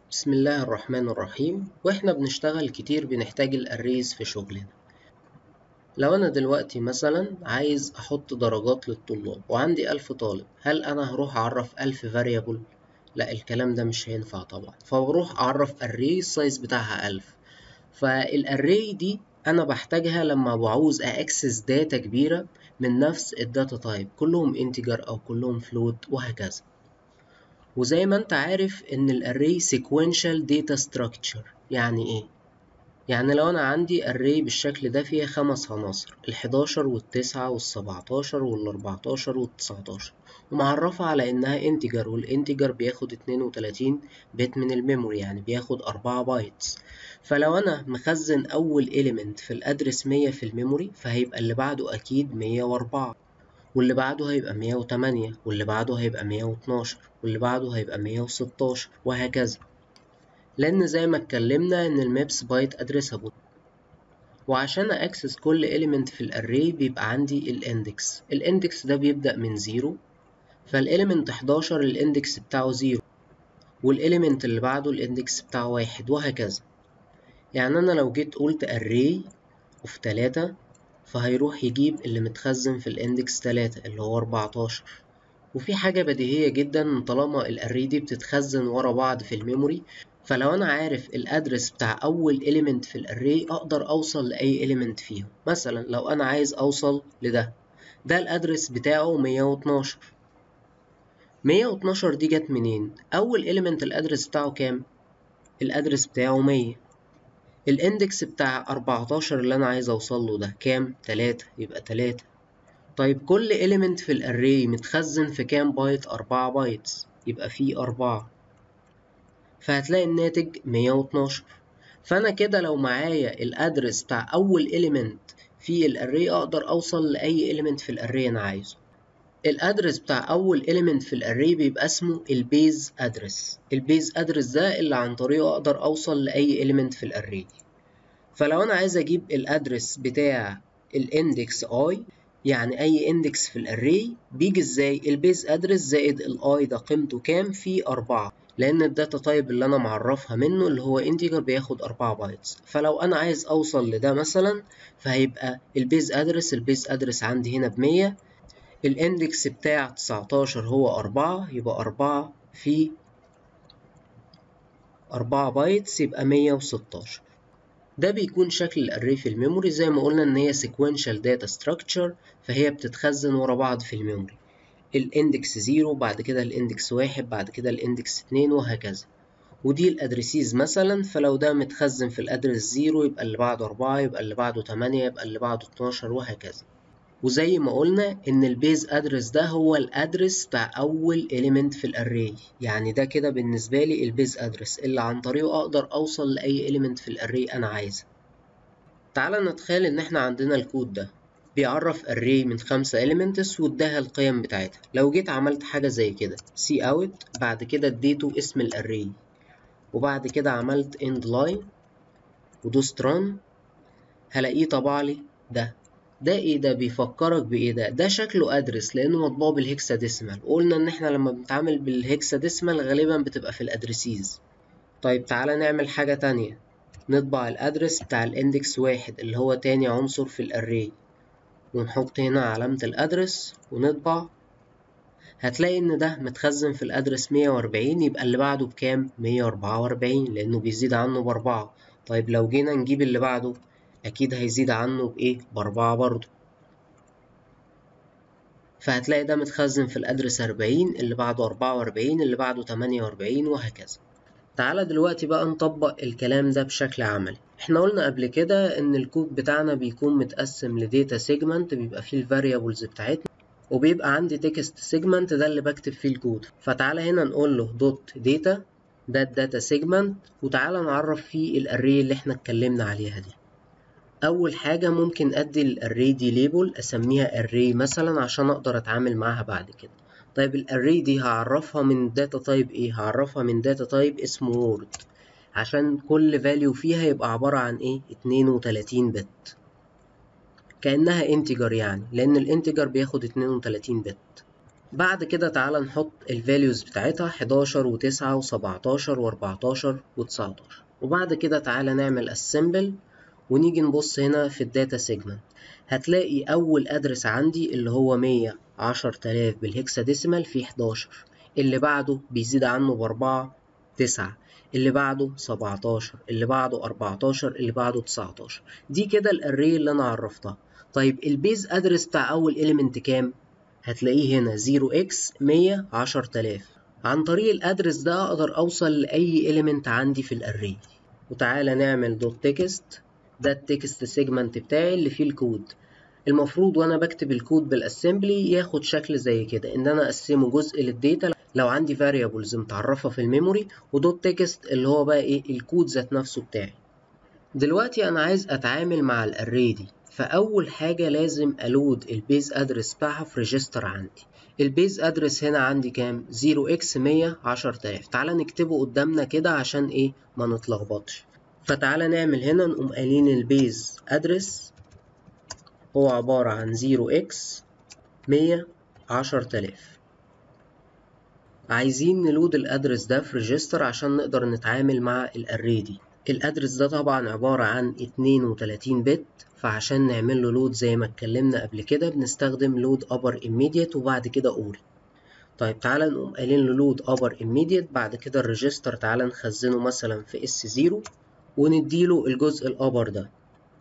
بسم الله الرحمن الرحيم واحنا بنشتغل كتير بنحتاج الاريز في شغلنا لو انا دلوقتي مثلا عايز احط درجات للطلاب وعندي الف طالب هل انا هروح اعرف الف فاريبل لا الكلام ده مش هينفع طبعا فبروح اعرف array السايز بتاعها الف فالاري دي انا بحتاجها لما بعوز اكسس داتا كبيرة من نفس الداتا تايب كلهم انتجر او كلهم فلوت وهكذا وزي ما انت عارف ان الاري sequential data structure يعني ايه يعني لو انا عندي array بالشكل ده فيها خمس عناصر ال11 وال9 وال17 وال14 وال19 ومعرفة على انها integer والانتجر بياخد 32 بت من الميموري يعني بياخد 4 بايتس فلو انا مخزن اول element في الادرس 100 في الميموري فهيبقى اللي بعده اكيد 104 واللي بعده هيبقى 108 واللي بعده هيبقى 112 واللي بعده هيبقى 116 وهكذا لأن زي ما اتكلمنا إن المابس بايت ادريسابل وعشان أكسس كل element في الأري بيبقى عندي الاندكس الاندكس ده بيبدأ من زيرو فالإليمنت 11 الاندكس بتاعه زيرو والإليمنت اللي بعده الاندكس بتاعه واحد وهكذا يعني أنا لو جيت قلت array of تلاتة فهيروح يجيب اللي متخزن في الاندكس تلاتة اللي هو 14 وفي حاجة بديهية جدا طالما الاري دي بتتخزن ورا بعض في الميموري فلو انا عارف الادرس بتاع اول element في الاري اقدر اوصل لاي element فيهم مثلا لو انا عايز اوصل لده ده الادرس بتاعه 112 112 دي جت منين اول element الادرس بتاعه كام الادرس بتاعه 100 الاندكس بتاع 14 اللي انا عايز اوصل له ده كام 3 يبقى 3 طيب كل element في الاري متخزن في كام بايت 4 بايتس يبقى فيه 4 فهتلاقي الناتج 112 فانا كده لو معايا الادرس بتاع اول element في الاري اقدر اوصل لاي element في الاري انا عايزه الادرس بتاع اول element في الاري بيبقى اسمه البيز ادرس البيز ادرس ده اللي عن طريقه اقدر اوصل لاي element في الاري فلو انا عايز اجيب الادرس بتاع الاندكس اي يعني اي اندكس في الاري بيجي ازاي البيز ادرس زائد الاي ده قيمته كام في 4 لان الداتا تايب اللي انا معرفها منه اللي هو انتجر بياخد 4 بايتس فلو انا عايز اوصل لده مثلا فهيبقى البيز ادرس البيز ادرس عندي هنا ب 100 الاندكس بتاع 19 هو 4 يبقى 4 في 4 بايتس يبقى 116 ده بيكون شكل الاري في الميموري زي ما قلنا ان هي sequential data structure فهي بتتخزن ورا بعض في الميموري الاندكس 0 بعد كده الاندكس 1 بعد كده الاندكس 2 وهكذا ودي الادرسيز مثلا فلو ده متخزن في الادرس 0 يبقى اللي بعده 4 يبقى اللي بعده 8 يبقى اللي بعده 12 وهكذا وزي ما قلنا ان البيز ادرس ده هو الادرس بتاع اول element في الاري يعني ده كده بالنسبه لي البيز ادرس اللي عن طريقه اقدر اوصل لاي element في الاري انا عايزه تعالى نتخيل ان احنا عندنا الكود ده بيعرف array من خمسة elements واداها القيم بتاعتها لو جيت عملت حاجة زي كده see out بعد كده اديته اسم الارray وبعد كده عملت end line ودوست run هلاقيه طبع لي ده ده ايه ده بيفكرك بايه ده ده شكله ادرس لانه مطبوع بالهكساديسمال وقلنا ان احنا لما بنتعامل بالهكساديسمال غالبا بتبقى في الادرسيز طيب تعالى نعمل حاجة تانية نطبع الادرس بتاع الاندكس واحد اللي هو تاني عنصر في الاري ونحط هنا علامة الادرس ونطبع هتلاقي ان ده متخزن في الادرس 140 يبقى اللي بعده بكام 144 لانه بيزيد عنه باربعة طيب لو جينا نجيب اللي بعده اكيد هيزيد عنه بايه باربعة برضو فهتلاقي ده متخزن في الادرس 40 اللي بعده 44 اللي بعده 48 وهكذا تعالى دلوقتي بقى نطبق الكلام ده بشكل عملي احنا قلنا قبل كده ان الكود بتاعنا بيكون متقسم لديتا سيجمنت بيبقى فيه الفاريبلز بتاعتنا وبيبقى عندي تكست سيجمنت ده اللي بكتب فيه الكود فتعالى هنا نقول له دوت داتا ده الداتا سيجمنت وتعالى نعرف فيه الاري اللي احنا اتكلمنا عليها دي اول حاجة ممكن ادي الاري دي ليبل اسميها array مثلا عشان اقدر اتعامل معاها بعد كده طيب الاري دي هعرفها من داتا تايب ايه هعرفها من داتا تايب اسمه وورد عشان كل فاليو فيها يبقى عبارة عن ايه 32 بت كأنها انتجر يعني لان الانتجر بياخد 32 بت بعد كده تعالى نحط الفاليوز بتاعتها 11 و9 و17 و14 و19 وبعد كده تعالى نعمل assemble ونيجي نبص هنا في الداتا سيجمنت هتلاقي أول أدرس عندي اللي هو 110000 بالهكساديسيمال فيه 11 اللي بعده بيزيد عنه بأربعة تسعة اللي بعده 17 اللي بعده 14 اللي بعده 19 دي كده الاري اللي انا عرفتها طيب البيز ادرس بتاع اول اليمنت كام هتلاقيه هنا 0x 100 10000 عن طريق الادرس ده اقدر اوصل لاي اليمنت عندي في الاري وتعالى نعمل دوت تكست ده التكست سيجمنت بتاعي اللي فيه الكود المفروض وانا بكتب الكود بالاسمبلي ياخد شكل زي كده ان انا اقسمه جزء للداتا لو عندي variables متعرفة في الميموري ودوت تكست اللي هو بقى ايه الكود ذات نفسه بتاعي دلوقتي انا عايز اتعامل مع الاري دي فاول حاجة لازم الود البيز ادرس بتاعها في ريجستر عندي البيز ادرس هنا عندي كام 0x 100 10000 تعالى نكتبه قدامنا كده عشان ايه ما نتلخبطش فتعالى نعمل هنا نقوم قايلين البيز ادرس هو عبارة عن 0x 100 10000 عايزين نلود الادرس ده في ريجستر عشان نقدر نتعامل مع الاري دي الادرس ده طبعا عبارة عن 32 بت فعشان نعمل له لود زي ما اتكلمنا قبل كده بنستخدم لود upper immediate وبعد كده اوري طيب تعالى نقوم قايلين له لود upper immediate بعد كده الريجستر تعالى نخزنه مثلا في اس 0 ونديله الجزء الابر ده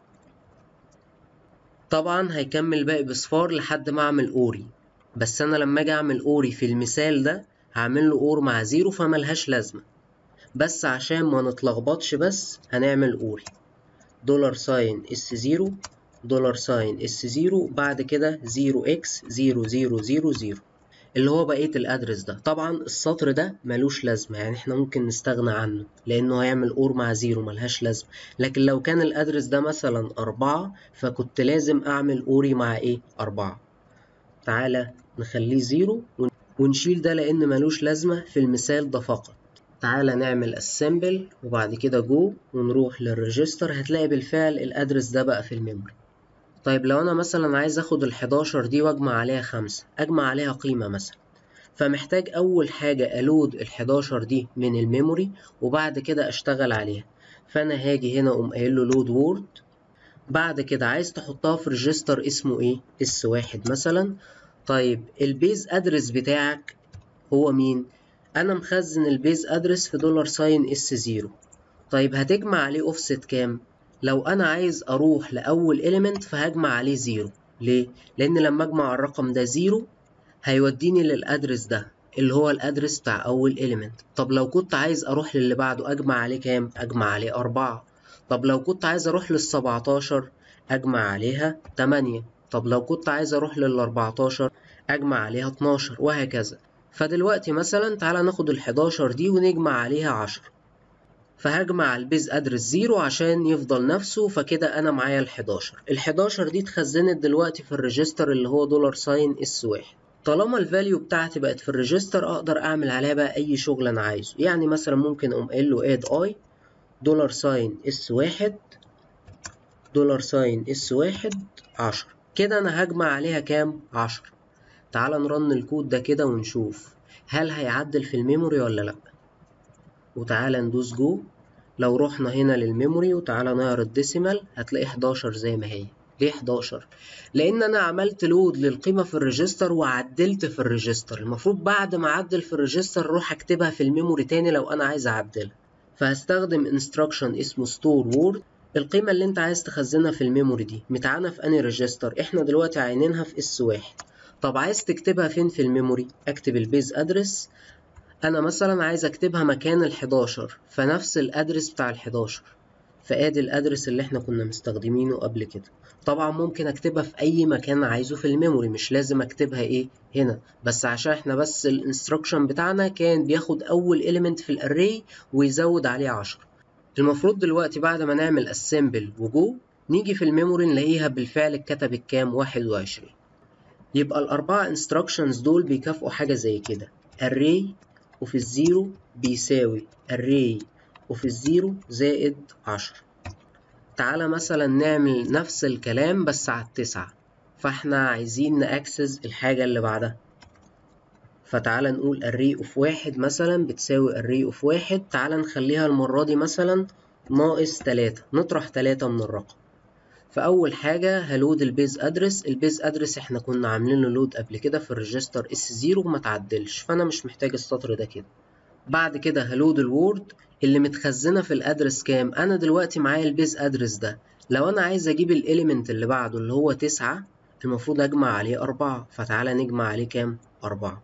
طبعا هيكمل باقي بصفار لحد ما اعمل اوري بس انا لما اجي اعمل اوري في المثال ده هعمل له اور مع زيرو فملهاش لازمة بس عشان ما نتلخبطش بس هنعمل اوري دولار ساين اس زيرو دولار ساين اس زيرو بعد كده زيرو اكس زيرو زيرو زيرو زيرو اللي هو بقية الأدرس ده طبعا السطر ده ملوش لازمة يعني احنا ممكن نستغنى عنه لأنه هيعمل اور مع زيرو ملهاش لازمة لكن لو كان الأدرس ده مثلا أربعة فكنت لازم أعمل أوري مع إيه أربعة تعالى نخليه زيرو ونشيل ده لأن ملوش لازمة في المثال ده فقط تعالى نعمل assemble وبعد كده جو ونروح للريجستر هتلاقي بالفعل الأدرس ده بقى في الميموري طيب لو أنا مثلا عايز أخد الحداشر دي وأجمع عليها خمسة أجمع عليها قيمة مثلا فمحتاج أول حاجة ألود الحداشر دي من الميموري وبعد كده أشتغل عليها فأنا هاجي هنا أقوم قايل له لود وورد بعد كده عايز تحطها في ريجستر اسمه إيه؟ اس واحد مثلا طيب البيز أدرس بتاعك هو مين؟ أنا مخزن البيز أدرس في دولار ساين اس زيرو طيب هتجمع عليه أوفست كام؟ لو أنا عايز أروح لأول إليمنت فهجمع عليه زيرو ليه؟ لأن لما أجمع الرقم ده زيرو هيوديني للأدرس ده اللي هو الأدرس بتاع أول إليمنت طب لو كنت عايز أروح للي بعده أجمع عليه كام؟ أجمع عليه أربعة طب لو كنت عايز أروح للسبعتاشر أجمع عليها تمانية طب لو كنت عايز أروح للأربعتاشر أجمع عليها اتناشر وهكذا فدلوقتي مثلا تعالى ناخد الحداشر دي ونجمع عليها عشرة فهجمع البيز ادرس زيرو عشان يفضل نفسه فكده انا معايا الحداشر الحداشر دي اتخزنت دلوقتي في الريجستر اللي هو دولار ساين اس واحد طالما الفاليو بتاعتي بقت في الريجستر اقدر اعمل عليها بقى اي شغل انا عايزه يعني مثلا ممكن اقوم قايل له اد اي دولار ساين اس واحد دولار ساين اس واحد عشرة كده انا هجمع عليها كام عشرة تعال نرن الكود ده كده ونشوف هل هيعدل في الميموري ولا لأ وتعالى ندوس جو لو رحنا هنا للميموري وتعالى نعرض ديسيمال هتلاقي 11 زي ما هي ليه 11 لان انا عملت لود للقيمه في الريجستر وعدلت في الريجستر المفروض بعد ما اعدل في الريجستر اروح اكتبها في الميموري تاني لو انا عايز اعدلها فهستخدم انستراكشن اسمه ستور وورد القيمه اللي انت عايز تخزنها في الميموري دي متعانه في اني ريجستر احنا دلوقتي عينينها في اس واحد طب عايز تكتبها فين في الميموري اكتب البيز ادرس انا مثلا عايز اكتبها مكان ال11 فنفس الادرس بتاع ال11 فادي الادرس اللي احنا كنا مستخدمينه قبل كده طبعا ممكن اكتبها في اي مكان عايزه في الميموري مش لازم اكتبها ايه هنا بس عشان احنا بس الانستركشن بتاعنا كان بياخد اول element في الاري ويزود عليه 10 المفروض دلوقتي بعد ما نعمل assemble وجو نيجي في الميموري نلاقيها بالفعل اتكتبت كام 21 يبقى الأربعة instructions دول بيكافئوا حاجة زي كده array وفي الزيرو بيساوي array وفي الزيرو زائد عشرة تعالى مثلا نعمل نفس الكلام بس على التسعة فاحنا عايزين نأكسس الحاجة اللي بعدها فتعالى نقول array of واحد مثلا بتساوي array of واحد تعالى نخليها المرة دي مثلا ناقص تلاتة نطرح تلاتة من الرقم فأول حاجة هلود البيز أدرس البيز أدرس احنا كنا عاملين له لود قبل كده في الريجستر اس زيرو وما تعدلش فأنا مش محتاج السطر ده كده بعد كده هلود الوورد اللي متخزنة في الأدرس كام أنا دلوقتي معايا البيز أدرس ده لو أنا عايز أجيب الإليمنت اللي بعده اللي هو تسعة المفروض أجمع عليه أربعة فتعالى نجمع عليه كام أربعة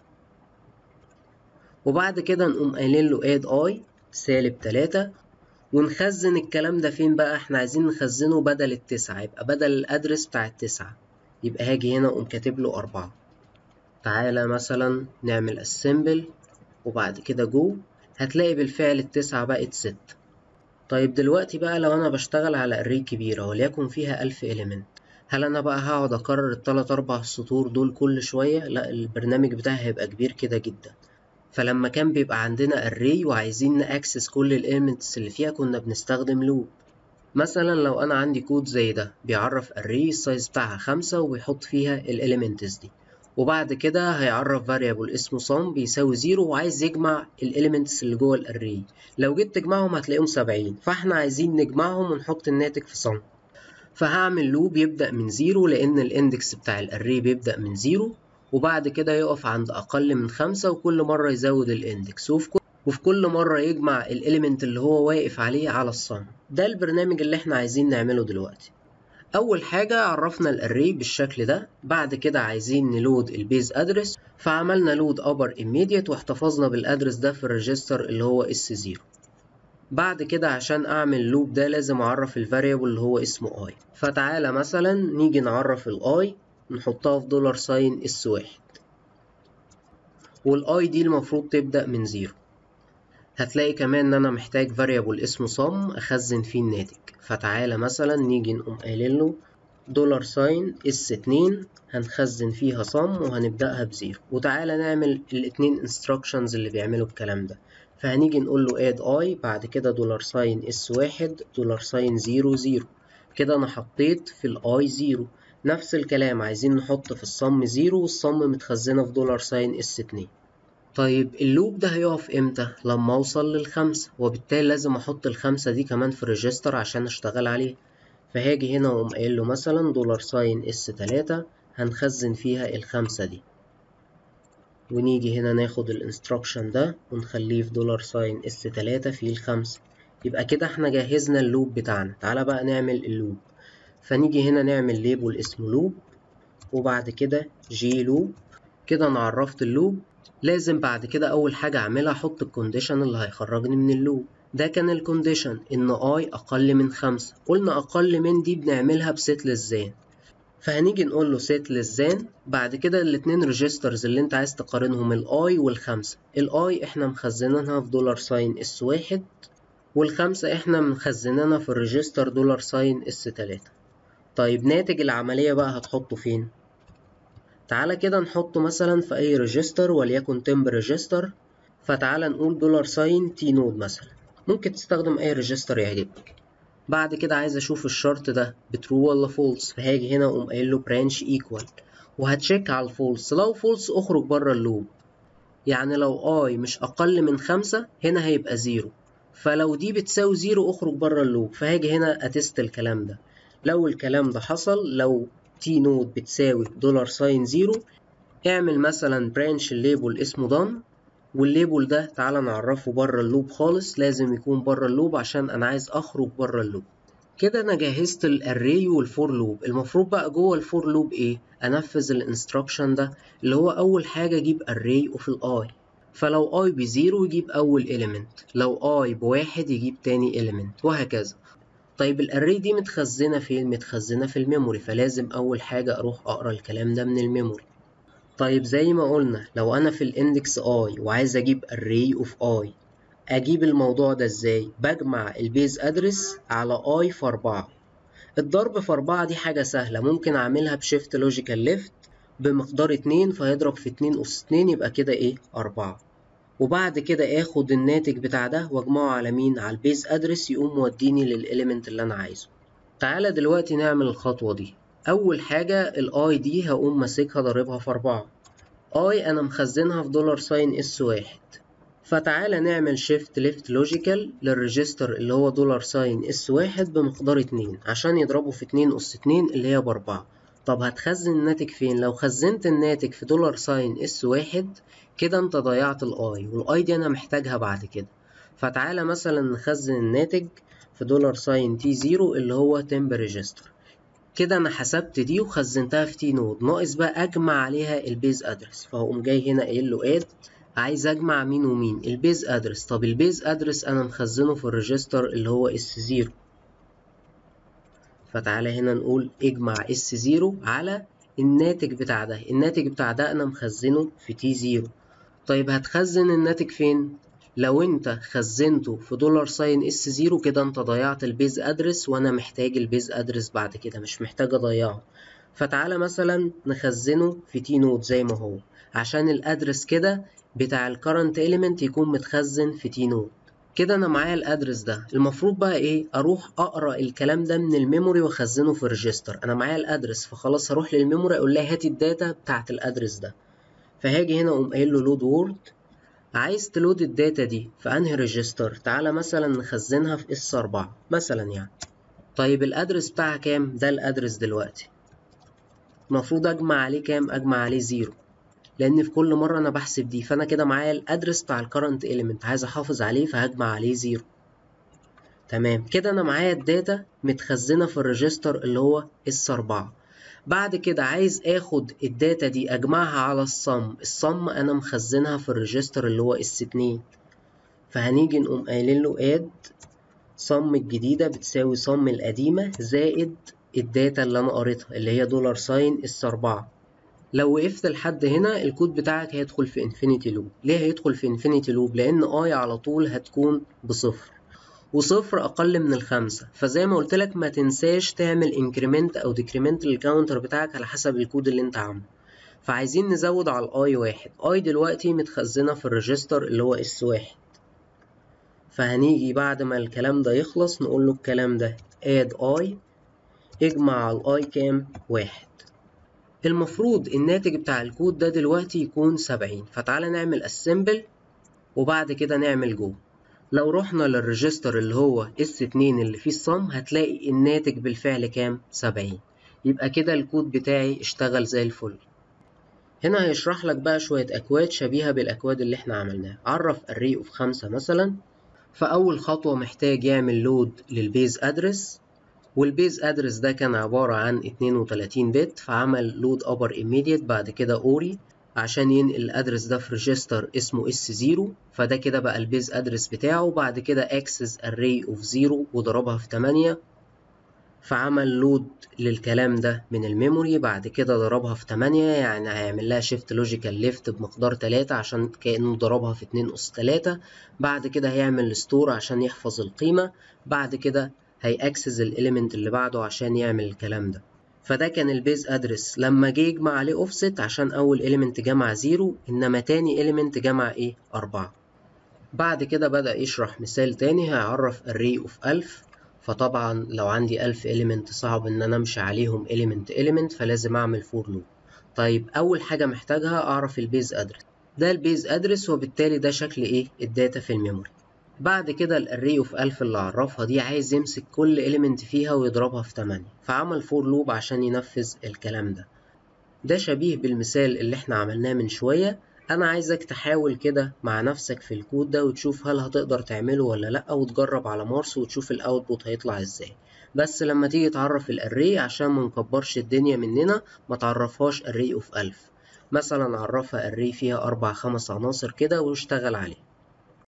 وبعد كده نقوم قايلين له add i سالب تلاتة ونخزن الكلام ده فين بقى احنا عايزين نخزنه بدل التسعة يبقى بدل الأدرس بتاع التسعة يبقى هاجي هنا أقوم كاتب له أربعة تعالى مثلا نعمل assemble وبعد كده جو هتلاقي بالفعل التسعة بقت ستة طيب دلوقتي بقى لو أنا بشتغل على array كبيرة وليكن فيها ألف element هل أنا بقى هقعد أكرر التلات أربع سطور دول كل شوية؟ لأ البرنامج بتاعي هيبقى كبير كده جدا فلما كان بيبقى عندنا array وعايزين نأكسس كل الإليمنتس اللي فيها كنا بنستخدم لوب مثلا لو أنا عندي كود زي ده بيعرف array السايز بتاعها خمسة وبيحط فيها الإليمنتس دي وبعد كده هيعرف variable اسمه sum بيساوي زيرو وعايز يجمع الإليمنتس اللي جوه الاري لو جيت تجمعهم هتلاقيهم سبعين فاحنا عايزين نجمعهم ونحط الناتج في sum فهعمل لوب يبدأ من زيرو لأن الإندكس بتاع الاري بيبدأ من زيرو وبعد كده يقف عند أقل من خمسة وكل مرة يزود الإندكس وفي كل وفي كل مرة يجمع الإليمنت اللي هو واقف عليه على الصم ده البرنامج اللي احنا عايزين نعمله دلوقتي أول حاجة عرفنا الأري بالشكل ده بعد كده عايزين نلود البيز أدرس فعملنا لود أبر immediate واحتفظنا بالأدرس ده في الريجستر اللي هو اس 0 بعد كده عشان أعمل لوب ده لازم أعرف الفاريبل اللي هو اسمه i فتعالى مثلا نيجي نعرف الاي نحطها في دولار ساين اس واحد والاي دي المفروض تبدأ من زيرو هتلاقي كمان ان انا محتاج variable اسمه sum اخزن فيه الناتج فتعالى مثلا نيجي نقوم قايلين له دولار ساين اس اتنين هنخزن فيها sum وهنبدأها بزيرو وتعالى نعمل الاتنين instructions اللي بيعملوا الكلام ده فهنيجي نقول له add i بعد كده دولار ساين اس واحد دولار ساين زيرو زيرو كده انا حطيت في الاي زيرو نفس الكلام عايزين نحط في الصم زيرو والصم متخزنة في دولار ساين اس اتنين طيب اللوب ده هيقف امتى؟ لما اوصل للخمسة وبالتالي لازم احط الخمسة دي كمان في الريجستر عشان اشتغل عليه فهاجي هنا واقوم قايل له مثلا دولار ساين اس تلاتة هنخزن فيها الخمسة دي ونيجي هنا ناخد الانستراكشن ده ونخليه في دولار ساين اس تلاتة فيه الخمسة يبقى كده احنا جهزنا اللوب بتاعنا تعالى بقى نعمل اللوب فنيجي هنا نعمل ليبل اسمه لوب وبعد كده جي لوب كده انا عرفت اللوب لازم بعد كده اول حاجة اعملها احط الكونديشن اللي هيخرجني من اللوب ده كان الكونديشن ان اي اقل من خمسة قلنا اقل من دي بنعملها بست للزان فهنيجي نقول له set للزان بعد كده الاتنين ريجسترز اللي انت عايز تقارنهم الاي والخمسة الاي احنا مخزنينها في دولار ساين اس واحد والخمسة احنا مخزنينها في الريجستر دولار ساين اس تلاتة طيب ناتج العملية بقى هتحطه فين؟ تعالى كده نحطه مثلا في أي ريجستر وليكن تمب ريجستر فتعالى نقول دولار ساين تي نود مثلا ممكن تستخدم أي ريجستر يعجبك بعد كده عايز أشوف الشرط ده بترو ولا فولس فهاجي هنا أقوم قايل له برانش ايكوال وهتشيك على الفولس لو فولس اخرج بره اللوب يعني لو اي مش أقل من خمسة هنا هيبقى زيرو فلو دي بتساوي زيرو اخرج بره اللوب فهاجي هنا أتست الكلام ده لو الكلام ده حصل لو تي نود بتساوي دولار ساين زيرو اعمل مثلا برانش الليبل اسمه دان والليبل ده تعالى نعرفه بره اللوب خالص لازم يكون بره اللوب عشان انا عايز اخرج بره اللوب كده انا جهزت الاري والفور لوب المفروض بقى جوه الفور لوب ايه انفذ الانستراكشن ده اللي هو اول حاجه اجيب اري وفي الاي فلو اي بزيرو يجيب اول element لو اي بواحد يجيب تاني element وهكذا طيب الاري دي متخزنه فين متخزنه في الميموري فلازم اول حاجه اروح اقرا الكلام ده من الميموري طيب زي ما قلنا لو انا في الاندكس اي وعايز اجيب array اوف اي اجيب الموضوع ده ازاي بجمع البيز ادرس على اي في 4 الضرب في 4 دي حاجه سهله ممكن اعملها بشيفت لوجيكال ليفت بمقدار 2 فيضرب في 2 اس 2 يبقى كده ايه 4 وبعد كده اخد الناتج بتاع ده واجمعه على مين على البيز ادرس يقوم موديني للاليمنت اللي انا عايزه تعالى دلوقتي نعمل الخطوه دي اول حاجه الاي دي هقوم ماسكها ضاربها في 4 اي انا مخزنها في دولار ساين اس واحد فتعالى نعمل شيفت ليفت لوجيكال للريجستر اللي هو دولار ساين اس واحد بمقدار اتنين عشان يضربه في اتنين اس اتنين اللي هي باربعة طب هتخزن الناتج فين لو خزنت الناتج في دولار ساين اس واحد كده انت ضيعت الاي والاي دي انا محتاجها بعد كده فتعالى مثلا نخزن الناتج في دولار ساين تي زيرو اللي هو تمب ريجستر كده انا حسبت دي وخزنتها في تي نود ناقص بقى اجمع عليها البيز ادرس فهقوم جاي هنا قايل له اد عايز اجمع مين ومين البيز ادرس طب البيز ادرس انا مخزنه في الريجستر اللي هو اس زيرو فتعالى هنا نقول اجمع اس زيرو على الناتج بتاع ده الناتج بتاع ده انا مخزنه في تي زيرو طيب هتخزن الناتج فين لو انت خزنته في دولار ساين اس زيرو كده انت ضيعت البيز ادرس وانا محتاج البيز ادرس بعد كده مش محتاج اضيعه فتعالى مثلا نخزنه في تي نود زي ما هو عشان الادرس كده بتاع الكرنت element يكون متخزن في تي نود كده انا معايا الادرس ده المفروض بقى ايه اروح اقرا الكلام ده من الميموري واخزنه في الريجستر انا معايا الادرس فخلاص هروح للميموري اقول لها هاتي الداتا بتاعت الادرس ده فهاجي هنا اقوم قايل له لود وورد عايز تلود الداتا دي في انهي ريجستر تعالى مثلا نخزنها في اس 4 مثلا يعني طيب الادرس بتاعها كام ده الادرس دلوقتي المفروض اجمع عليه كام اجمع عليه زيرو لان في كل مره انا بحسب دي فانا كده معايا الادرس بتاع الكرنت element عايز احافظ عليه فهجمع عليه زيرو تمام كده انا معايا الداتا متخزنه في الريجستر اللي هو اس 4 بعد كده عايز اخد الداتا دي اجمعها على الصم الصم انا مخزنها في الريجستر اللي هو اس 2 فهنيجي نقوم قايلين له اد صم الجديده بتساوي صم القديمه زائد الداتا اللي انا قريتها اللي هي دولار ساين اس 4 لو وقفت لحد هنا الكود بتاعك هيدخل في انفينيتي لوب ليه هيدخل في انفينيتي لوب لان اي على طول هتكون بصفر وصفر اقل من الخمسة فزي ما قلت لك ما تنساش تعمل انكريمنت او ديكريمنت للكاونتر بتاعك على حسب الكود اللي انت عامله فعايزين نزود على الاي واحد اي دلوقتي متخزنة في الريجستر اللي هو اس واحد فهنيجي بعد ما الكلام ده يخلص نقول له الكلام ده اد اي اجمع على الاي كام واحد المفروض الناتج بتاع الكود ده دلوقتي يكون سبعين فتعالى نعمل اسمبل وبعد كده نعمل جو لو رحنا للريجستر اللي هو اس 2 اللي فيه الصم هتلاقي الناتج بالفعل كام سبعين يبقى كده الكود بتاعي اشتغل زي الفل هنا هيشرح لك بقى شوية أكواد شبيهة بالأكواد اللي احنا عملناها عرف array of خمسة مثلا فأول خطوة محتاج يعمل لود للبيز أدرس والبيز ادرس ده كان عبارة عن 32 بت فعمل لود ابر immediate بعد كده اوري عشان ينقل الادرس ده في ريجستر اسمه اس 0 فده كده بقى البيز ادرس بتاعه بعد كده اكسس array of 0 وضربها في 8 فعمل لود للكلام ده من الميموري بعد كده ضربها في 8 يعني هيعمل لها شيفت لوجيكال ليفت بمقدار 3 عشان كأنه ضربها في 2 أس 3 بعد كده هيعمل ستور عشان يحفظ القيمة بعد كده هيأكسس الإليمنت اللي بعده عشان يعمل الكلام ده فده كان البيز ادرس لما جه يجمع عليه اوفست عشان اول إليمنت جمع زيرو انما تاني إليمنت جمع ايه أربعة بعد كده بدأ يشرح مثال تاني هيعرف array of 1000 فطبعا لو عندي 1000 إليمنت صعب ان انا امشي عليهم إليمنت إليمنت فلازم اعمل فور لوب طيب اول حاجة محتاجها اعرف البيز ادرس ده البيز ادرس وبالتالي ده شكل ايه الداتا في الميموري بعد كده الاري اوف 1000 اللي عرفها دي عايز يمسك كل إليمنت فيها ويضربها في 8 فعمل فور لوب عشان ينفذ الكلام ده ده شبيه بالمثال اللي احنا عملناه من شوية انا عايزك تحاول كده مع نفسك في الكود ده وتشوف هل هتقدر تعمله ولا لا وتجرب على مارس وتشوف الاوتبوت هيطلع ازاي بس لما تيجي تعرف الاري عشان ما نكبرش الدنيا مننا ما تعرفهاش array اوف 1000 مثلا عرفها array فيها اربع خمس عناصر كده واشتغل عليه